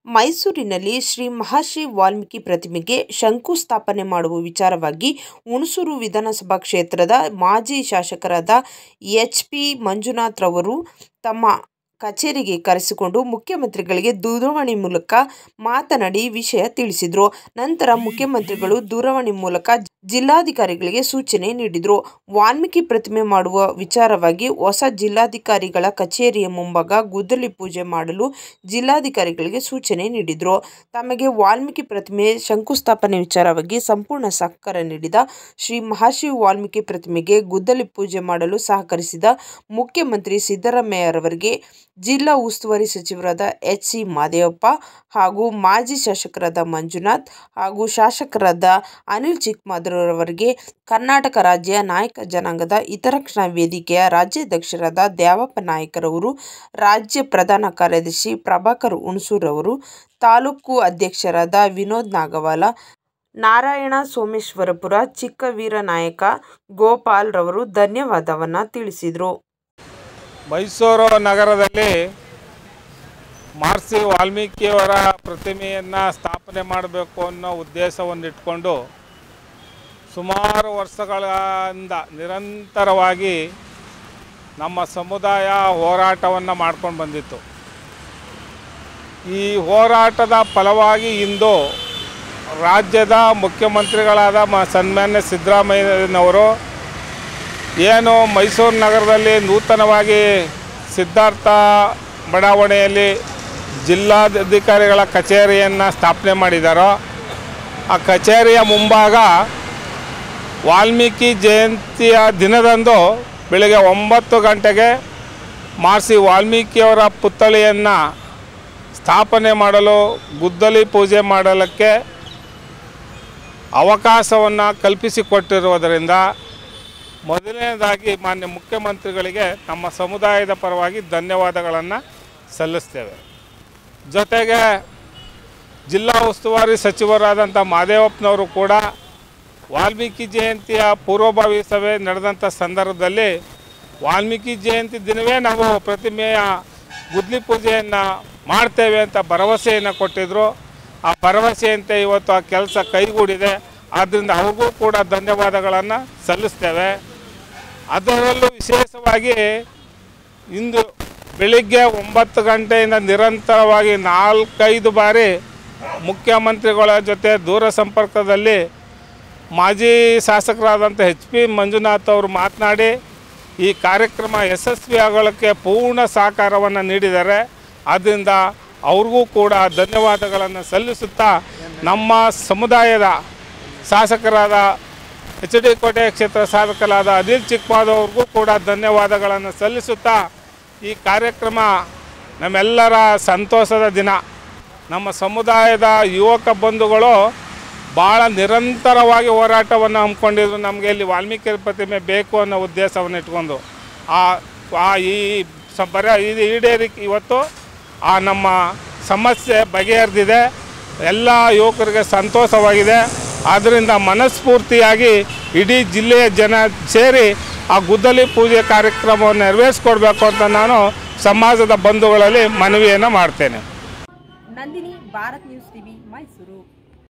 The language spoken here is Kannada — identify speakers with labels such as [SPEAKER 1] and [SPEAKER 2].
[SPEAKER 1] ಮೈಸೂರಿನಲ್ಲಿ ಶ್ರೀ ಮಹರ್ಷಿ ವಾಲ್ಮೀಕಿ ಪ್ರತಿಮೆಗೆ ಶಂಕುಸ್ಥಾಪನೆ ಮಾಡುವ ವಿಚಾರವಾಗಿ ಹುಣಸೂರು ವಿಧಾನಸಭಾ ಕ್ಷೇತ್ರದ ಮಾಜಿ ಶಾಸಕರಾದ ಎಚ್ ಪಿ ಮಂಜುನಾಥ್ರವರು ತಮ್ಮ ಕಚೇರಿಗೆ ಕರೆಸಿಕೊಂಡು ಮುಖ್ಯಮಂತ್ರಿಗಳಿಗೆ ದೂರವಾಣಿ ಮೂಲಕ ಮಾತನಾಡಿ ವಿಷಯ ತಿಳಿಸಿದರು ನಂತರ ಮುಖ್ಯಮಂತ್ರಿಗಳು ದೂರವಾಣಿ ಮೂಲಕ ಜಿಲ್ಲಾಧಿಕಾರಿಗಳಿಗೆ ಸೂಚನೆ ನೀಡಿದರು ವಾಲ್ಮೀಕಿ ಪ್ರತಿಮೆ ಮಾಡುವ ವಿಚಾರವಾಗಿ ಹೊಸ ಜಿಲ್ಲಾಧಿಕಾರಿಗಳ ಕಚೇರಿಯ ಮುಂಭಾಗ ಗುದ್ದಲಿ ಪೂಜೆ ಮಾಡಲು ಜಿಲ್ಲಾಧಿಕಾರಿಗಳಿಗೆ ಸೂಚನೆ ನೀಡಿದರು ತಮಗೆ ವಾಲ್ಮೀಕಿ ಪ್ರತಿಮೆ ಶಂಕುಸ್ಥಾಪನೆ ವಿಚಾರವಾಗಿ ಸಂಪೂರ್ಣ ಸಹಕಾರ ನೀಡಿದ ಶ್ರೀ ಮಹರ್ಷಿ ವಾಲ್ಮೀಕಿ ಪ್ರತಿಮೆಗೆ ಗುದ್ದಲಿ ಪೂಜೆ ಮಾಡಲು ಸಹಕರಿಸಿದ ಮುಖ್ಯಮಂತ್ರಿ ಸಿದ್ದರಾಮಯ್ಯರವರಿಗೆ ಜಿಲ್ಲಾ ಉಸ್ತುವಾರಿ ಸಚಿವರಾದ ಎಚ್ ಸಿ ಮಹದೇವಪ್ಪ ಹಾಗೂ ಮಾಜಿ ಶಾಸಕರಾದ ಮಂಜುನಾಥ್ ಹಾಗೂ ಶಾಸಕರಾದ ಅನಿಲ್ ಚಿಕ್ಕಮಾದರವರಿಗೆ ಕರ್ನಾಟಕ ರಾಜ್ಯ ನಾಯಕ ಜನಾಂಗದ ಹಿತರಕ್ಷಣಾ ವೇದಿಕೆಯ ರಾಜ್ಯಾಧ್ಯಕ್ಷರಾದ ದ್ಯಾವಪ್ಪ ನಾಯಕರವರು ರಾಜ್ಯ ಪ್ರಧಾನ ಕಾರ್ಯದರ್ಶಿ ಪ್ರಭಾಕರ್ ಹುಣಸೂರವರು ತಾಲೂಕು ಅಧ್ಯಕ್ಷರಾದ ವಿನೋದ್ ನಾಗವಾಲ ನಾರಾಯಣ ಸೋಮೇಶ್ವರಪುರ ಚಿಕ್ಕವೀರನಾಯಕ ಗೋಪಾಲ್ ರವರು ಧನ್ಯವಾದವನ್ನು ತಿಳಿಸಿದರು
[SPEAKER 2] ಮೈಸೂರು ನಗರದಲ್ಲಿ ಮಹರ್ಷಿ ವಾಲ್ಮೀಕಿಯವರ ಪ್ರತಿಮೆಯನ್ನು ಸ್ಥಾಪನೆ ಮಾಡಬೇಕು ಅನ್ನೋ ಉದ್ದೇಶವನ್ನು ಇಟ್ಕೊಂಡು ಸುಮಾರು ವರ್ಷಗಳಿಂದ ನಿರಂತರವಾಗಿ ನಮ್ಮ ಸಮುದಾಯ ಹೋರಾಟವನ್ನು ಮಾಡ್ಕೊಂಡು ಬಂದಿತ್ತು ಈ ಹೋರಾಟದ ಫಲವಾಗಿ ಇಂದು ರಾಜ್ಯದ ಮುಖ್ಯಮಂತ್ರಿಗಳಾದ ಮ ಸನ್ಮಾನ್ಯ ಸಿದ್ದರಾಮಯ್ಯನವರು ಏನು ಮೈಸೂರು ನಗರದಲ್ಲಿ ನೂತನವಾಗಿ ಸಿದ್ಧಾರ್ಥ ಬಡಾವಣೆಯಲ್ಲಿ ಜಿಲ್ಲಾಧಿಕಾರಿಗಳ ಕಚೇರಿಯನ್ನು ಸ್ಥಾಪನೆ ಮಾಡಿದ್ದಾರೋ ಆ ಕಚೇರಿಯ ಮುಂಭಾಗ ವಾಲ್ಮೀಕಿ ಜಯಂತಿಯ ದಿನದಂದು ಬೆಳಗ್ಗೆ ಒಂಬತ್ತು ಗಂಟೆಗೆ ಮಾರ್ಸಿ ವಾಲ್ಮೀಕಿಯವರ ಪುತ್ಥಳಿಯನ್ನು ಸ್ಥಾಪನೆ ಮಾಡಲು ಗುದ್ದಲಿ ಪೂಜೆ ಮಾಡಲಿಕ್ಕೆ ಅವಕಾಶವನ್ನು ಕಲ್ಪಿಸಿಕೊಟ್ಟಿರುವುದರಿಂದ ಮೊದಲನೇದಾಗಿ ಮಾನ್ಯ ಮುಖ್ಯಮಂತ್ರಿಗಳಿಗೆ ನಮ್ಮ ಸಮುದಾಯದ ಪರವಾಗಿ ಧನ್ಯವಾದಗಳನ್ನು ಸಲ್ಲಿಸ್ತೇವೆ ಜೊತೆಗೆ ಜಿಲ್ಲಾ ಉಸ್ತುವಾರಿ ಸಚಿವರಾದಂಥ ಮಾದೇವಪ್ಪನವರು ಕೂಡ ವಾಲ್ಮೀಕಿ ಜಯಂತಿಯ ಪೂರ್ವಭಾವಿ ಸಭೆ ನಡೆದಂಥ ಸಂದರ್ಭದಲ್ಲಿ ವಾಲ್ಮೀಕಿ ಜಯಂತಿ ದಿನವೇ ನಾವು ಪ್ರತಿಮೆಯ ಗುದ್ಲಿ ಪೂಜೆಯನ್ನು ಮಾಡ್ತೇವೆ ಅಂತ ಭರವಸೆಯನ್ನು ಕೊಟ್ಟಿದ್ದರು ಆ ಭರವಸೆಯಂತೆ ಇವತ್ತು ಆ ಕೆಲಸ ಕೈಗೂಡಿದೆ ಆದ್ದರಿಂದ ಅವ್ರಿಗೂ ಕೂಡ ಧನ್ಯವಾದಗಳನ್ನು ಸಲ್ಲಿಸ್ತೇವೆ ಅದರಲ್ಲೂ ವಿಶೇಷವಾಗಿ ಇಂದು ಬೆಳಿಗ್ಗೆ ಒಂಬತ್ತು ಗಂಟೆಯಿಂದ ನಿರಂತರವಾಗಿ ನಾಲ್ಕೈದು ಬಾರಿ ಮುಖ್ಯಮಂತ್ರಿಗಳ ಜೊತೆ ದೂರ ಸಂಪರ್ಕದಲ್ಲಿ ಮಾಜಿ ಶಾಸಕರಾದಂಥ ಎಚ್ ಪಿ ಮಂಜುನಾಥ್ ಅವರು ಮಾತನಾಡಿ ಈ ಕಾರ್ಯಕ್ರಮ ಯಶಸ್ವಿ ಆಗೋಕ್ಕೆ ಪೂರ್ಣ ಸಹಕಾರವನ್ನು ನೀಡಿದ್ದಾರೆ ಆದ್ದರಿಂದ ಅವ್ರಿಗೂ ಕೂಡ ಧನ್ಯವಾದಗಳನ್ನು ಸಲ್ಲಿಸುತ್ತಾ ನಮ್ಮ ಸಮುದಾಯದ ಶಾಸಕರಾದ ಎಚ್ ಡಿ ಕೋಟೆ ಕ್ಷೇತ್ರ ಶಾಸಕರಾದ ಅನಿಲ್ ಚಿಕ್ಕಮಾದವ್ರಿಗೂ ಕೂಡ ಧನ್ಯವಾದಗಳನ್ನು ಸಲ್ಲಿಸುತ್ತಾ ಈ ಕಾರ್ಯಕ್ರಮ ನಮ್ಮೆಲ್ಲರ ಸಂತೋಷದ ದಿನ ನಮ್ಮ ಸಮುದಾಯದ ಯುವಕ ಬಂಧುಗಳು ಭಾಳ ನಿರಂತರವಾಗಿ ಹೋರಾಟವನ್ನು ಹಮ್ಮಿಕೊಂಡಿದ್ರು ನಮಗೆ ಇಲ್ಲಿ ವಾಲ್ಮೀಕಿ ಪ್ರತಿಮೆ ಬೇಕು ಅನ್ನೋ ಉದ್ದೇಶವನ್ನು ಇಟ್ಕೊಂಡು ಆ ಆ ಈ ಸ ಬರ ಇದು ಈಡೇರಿಕೆ ಇವತ್ತು ಆ ನಮ್ಮ ಸಮಸ್ಯೆ ಬಗೆಹರಿದಿದೆ ಎಲ್ಲ ಯುವಕರಿಗೆ ಸಂತೋಷವಾಗಿದೆ ಆದ್ದರಿಂದ ಮನಸ್ಫೂರ್ತಿಯಾಗಿ ಇಡೀ ಜಿಲ್ಲೆಯ ಜನ ಸೇರಿ ಆ ಗುದ್ದಲಿ ಪೂಜೆ ಕಾರ್ಯಕ್ರಮವನ್ನು ನೆರವೇರಿಸ್ಕೊಡ್ಬೇಕು ಅಂತ ನಾನು ಸಮಾಜದ ಬಂಧುಗಳಲ್ಲಿ ಮನವಿಯನ್ನು ಮಾಡ್ತೇನೆ
[SPEAKER 1] ನಂದಿನಿ ಭಾರತ್ ನ್ಯೂಸ್